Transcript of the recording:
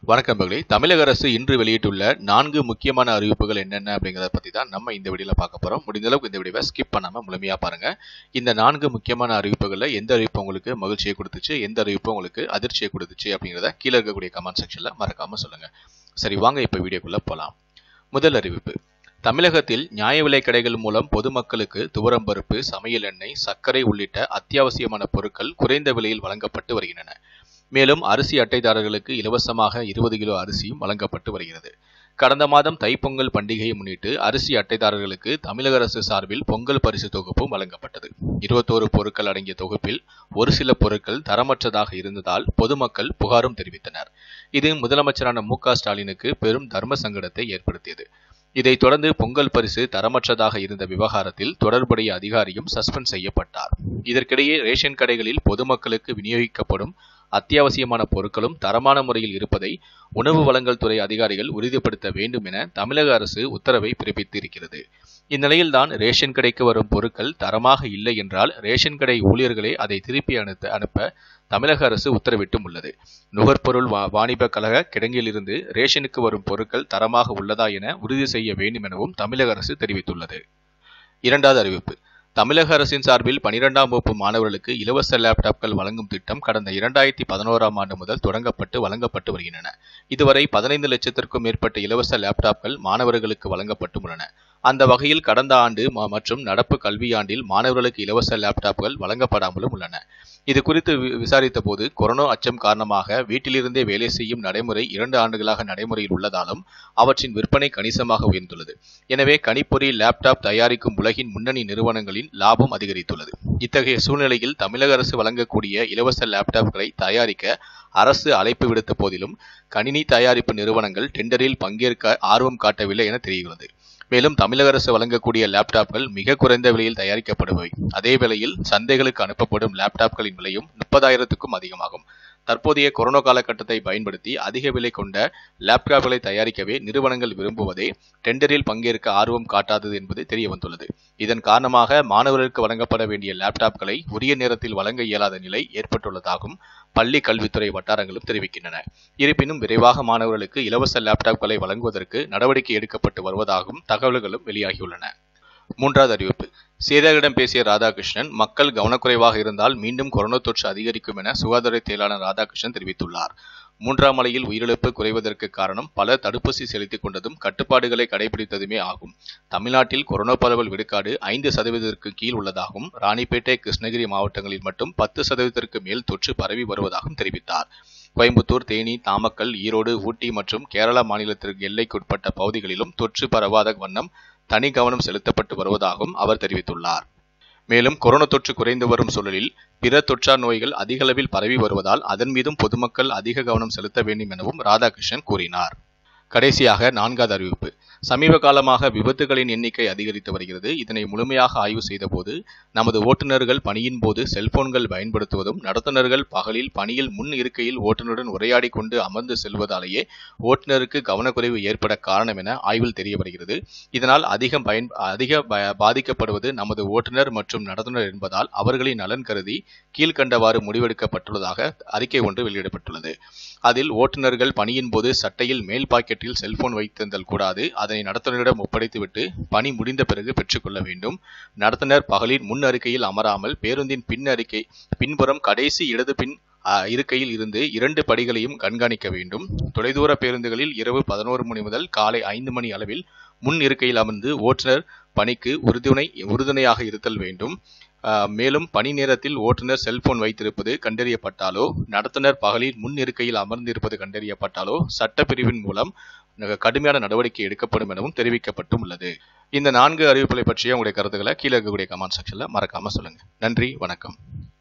வணக்கம் மகளே தமிழக அரசு இன்று வெளியிட்டுள்ள நான்கு முக்கியமான அறிவிப்புகள் என்னென்ன அப்படிங்கிறத பற்றி தான் நம்ம இந்த வீடியோவில் பார்க்க போகிறோம் முடிந்த அளவுக்கு இந்த வீடியோவை ஸ்கிப் பண்ணாமல் முழுமையாக பாருங்கள் இந்த நான்கு முக்கியமான அறிவிப்புகளில் எந்த அறிவிப்பு உங்களுக்கு மகிழ்ச்சியை கொடுத்துச்சு எந்த அறிவிப்பு உங்களுக்கு அதிர்ச்சியை கொடுத்துச்சு அப்படிங்கிறத கீழே இருக்கக்கூடிய கமெண்ட் செக்ஷனில் மறக்காமல் சொல்லுங்கள் சரி வாங்க இப்போ வீடியோக்குள்ளே போகலாம் முதல் அறிவிப்பு தமிழகத்தில் நியாய விலைக் கடைகள் மூலம் பொதுமக்களுக்கு துவரம்பருப்பு சமையல் எண்ணெய் சர்க்கரை உள்ளிட்ட அத்தியாவசியமான பொருட்கள் குறைந்த விலையில் வழங்கப்பட்டு வருகின்றன மேலும் அரிசி அட்டைதாரர்களுக்கு இலவசமாக இருபது கிலோ அரிசியும் வழங்கப்பட்டு வருகிறது கடந்த மாதம் தைப்பொங்கல் பண்டிகையை முன்னிட்டு அரிசி அட்டைதாரர்களுக்கு தமிழக அரசு சார்பில் பொங்கல் பரிசு தொகுப்பும் வழங்கப்பட்டது இருபத்தோரு பொருட்கள் அடங்கிய தொகுப்பில் ஒரு சில பொருட்கள் தரமற்றதாக இருந்ததால் பொதுமக்கள் புகாரும் தெரிவித்தனர் இது முதலமைச்சரான மு க ஸ்டாலினுக்கு பெரும் தர்ம சங்கடத்தை ஏற்படுத்தியது இதைத் தொடர்ந்து பொங்கல் பரிசு தரமற்றதாக இருந்த விவகாரத்தில் தொடர்புடைய அதிகாரியும் சஸ்பெண்ட் செய்யப்பட்டார் இதற்கிடையே ரேஷன் கடைகளில் பொதுமக்களுக்கு விநியோகிக்கப்படும் அத்தியாவசியமான பொருட்களும் தரமான முறையில் இருப்பதை உணவு வழங்கல் துறை அதிகாரிகள் உறுதிப்படுத்த வேண்டும் என தமிழக அரசு உத்தரவை பிறப்பித்திருக்கிறது இந்நிலையில்தான் ரேஷன் கடைக்கு வரும் பொருட்கள் தரமாக இல்லை என்றால் ரேஷன் கடை ஊழியர்களே அதை திருப்பி அனுப்ப அனுப்ப தமிழக அரசு உத்தரவிட்டும் உள்ளது நுகர்பொருள் வா வாணிப கழக கிடங்கிலிருந்து ரேஷனுக்கு வரும் பொருட்கள் தரமாக உள்ளதா என உறுதி செய்ய வேண்டும் எனவும் தமிழக அரசு தெரிவித்துள்ளது இரண்டாவது அறிவிப்பு தமிழக அரசின் சார்பில் பனிரெண்டாம் வகுப்பு மாணவர்களுக்கு இலவச லேப்டாப்கள் வழங்கும் திட்டம் கடந்த இரண்டாயிரத்தி பதினோராம் ஆண்டு முதல் தொடங்கப்பட்டு வழங்கப்பட்டு வருகின்றன இதுவரை பதினைந்து லட்சத்திற்கும் மேற்பட்ட இலவச லேப்டாப்கள் மாணவர்களுக்கு வழங்கப்பட்டு உள்ளன அந்த வகையில் கடந்த ஆண்டு மற்றும் நடப்பு கல்வியாண்டில் மாணவர்களுக்கு இலவச லேப்டாப்கள் வழங்கப்படாமலும் உள்ளன இது குறித்து விசாரித்த போது கொரோனா அச்சம் காரணமாக வீட்டிலிருந்தே வேலை செய்யும் நடைமுறை இரண்டு ஆண்டுகளாக நடைமுறையில் உள்ளதாலும் அவற்றின் விற்பனை கணிசமாக உயர்ந்துள்ளது எனவே கணிப்பொறி லேப்டாப் தயாரிக்கும் உலகின் முன்னணி நிறுவனங்களின் லாபம் அதிகரித்துள்ளது இத்தகைய சூழ்நிலையில் தமிழக அரசு வழங்கக்கூடிய இலவச லேப்டாப்களை தயாரிக்க அரசு அழைப்பு விடுத்த போதிலும் கணினி தயாரிப்பு நிறுவனங்கள் டெண்டரில் பங்கேற்க ஆர்வம் காட்டவில்லை என தெரிகிறது மேலும் தமிழக அரசு வழங்கக்கூடிய லேப்டாப்கள் மிக குறைந்த விலையில் தயாரிக்கப்படுபவை அதே வேளையில் சந்தைகளுக்கு அனுப்பப்படும் லேப்டாப்களின் விலையும் முப்பதாயிரத்துக்கும் அதிகமாகும் தற்போதைய கொரோனா காலகட்டத்தை பயன்படுத்தி அதிக விலை கொண்ட லேப்டாப்களை தயாரிக்கவே நிறுவனங்கள் விரும்புவதே டெண்டரில் பங்கேற்க ஆர்வம் காட்டாதது என்பது தெரிய வந்துள்ளது இதன் காரணமாக மாணவர்களுக்கு வழங்கப்பட வேண்டிய லேப்டாப்களை உரிய நேரத்தில் வழங்க இயலாத நிலை ஏற்பட்டுள்ளதாகவும் பள்ளி கல்வித்துறை வட்டாரங்களும் தெரிவிக்கின்றன இருப்பினும் விரைவாக மாணவர்களுக்கு இலவச லேப்டாப்களை வழங்குவதற்கு நடவடிக்கை எடுக்கப்பட்டு வருவதாகவும் தகவல்களும் வெளியாகியுள்ளன மூன்றாவது அறிவிப்பு செய்தியாளர்களிடம் பேசிய ராதாகிருஷ்ணன் மக்கள் கவனக்குறைவாக இருந்தால் மீண்டும் கொரோனா தொற்று அதிகரிக்கும் என சுகாதார செயலாளர் ராதாகிருஷ்ணன் தெரிவித்துள்ளார் மூன்றாம் அலையில் உயிரிழப்பு குறைவதற்கு காரணம் பல தடுப்பூசி செலுத்திக் கொண்டதும் கட்டுப்பாடுகளை கடைபிடித்ததுமே ஆகும் தமிழ்நாட்டில் கொரோனா பரவல் விடுக்காடு ஐந்து சதவீதத்திற்கு கீழ் உள்ளதாகவும் ராணிப்பேட்டை கிருஷ்ணகிரி மாவட்டங்களில் மட்டும் பத்து சதவீதத்திற்கு மேல் தொற்று பரவி வருவதாகவும் தெரிவித்தார் கோயம்புத்தூர் தேனி நாமக்கல் ஈரோடு ஊட்டி மற்றும் கேரளா மாநிலத்திற்கு எல்லைக்குட்பட்ட பகுதிகளிலும் தொற்று பரவாத வண்ணம் தனி கவனம் செலுத்தப்பட்டு வருவதாகவும் அவர் தெரிவித்துள்ளார் மேலும் கொரோனா தொற்று குறைந்து வரும் சூழலில் பிற தொற்றா நோய்கள் அதிகளவில் பரவி வருவதால் அதன் மீதும் பொதுமக்கள் அதிக கவனம் செலுத்த வேண்டும் எனவும் ராதாகிருஷ்ணன் கூறினார் கடைசியாக நான்காவது அறிவிப்பு சமீப காலமாக விபத்துகளின் எண்ணிக்கை அதிகரித்து வருகிறது இதனை முழுமையாக ஆய்வு செய்தபோது நமது ஓட்டுநர்கள் பணியின் போது செல்போன்கள் பயன்படுத்துவதும் நடத்துனர்கள் பகலில் பணியில் முன் இருக்கையில் ஓட்டுநருடன் உரையாடி கொண்டு அமர்ந்து செல்வதாலேயே ஓட்டுநருக்கு கவனக்குறைவு ஏற்பட காரணம் என ஆய்வில் தெரிய வருகிறது இதனால் அதிகம் பயன் அதிக பாதிக்கப்படுவது நமது ஓட்டுநர் மற்றும் நடத்துனர் என்பதால் அவர்களின் நலன் கருதி கீழ்கண்டவாறு முடிவெடுக்கப்பட்டுள்ளதாக அறிக்கை ஒன்று வெளியிடப்பட்டுள்ளது அதில் ஓட்டுநர்கள் பணியின் போது சட்டையில் மேல் பாக்கெட்டில் செல்போன் வைத்திருந்தல் கூடாது அதனை நடத்துனரிடம் ஒப்படைத்துவிட்டு பணி முடிந்த பிறகு பெற்றுக்கொள்ள வேண்டும் நடத்துனர் பகலின் முன் அறிக்கையில் அமராமல் பேருந்தின் பின் அறிக்கை பின்புறம் கடைசி இடது பின் இருக்கையில் இருந்து இரண்டு படிகளையும் கண்காணிக்க வேண்டும் தொலைதூர பேருந்துகளில் இரவு பதினோரு மணி முதல் காலை ஐந்து மணி அளவில் முன் இருக்கையில் அமர்ந்து ஓட்டுநர் பணிக்கு உறுதுணை உறுதுணையாக இருத்தல் வேண்டும் மேலும் பணி நேரத்தில் ஓட்டுநர் செல்போன் வைத்திருப்பது கண்டறியப்பட்டாலோ நடத்துனர் பகலில் முன் இருக்கையில் அமர்ந்திருப்பது கண்டறியப்பட்டாலோ சட்டப்பிரிவின் மூலம் கடுமையான நடவடிக்கை எடுக்கப்படும் எனவும் தெரிவிக்கப்பட்டும் உள்ளது இந்த நான்கு அறிவிப்புகளை பற்றிய உங்களுடைய கருத்துக்களை கீழே இருக்கக்கூடிய கமெண்ட் செக்ஷன்ல மறக்காம சொல்லுங்க நன்றி வணக்கம்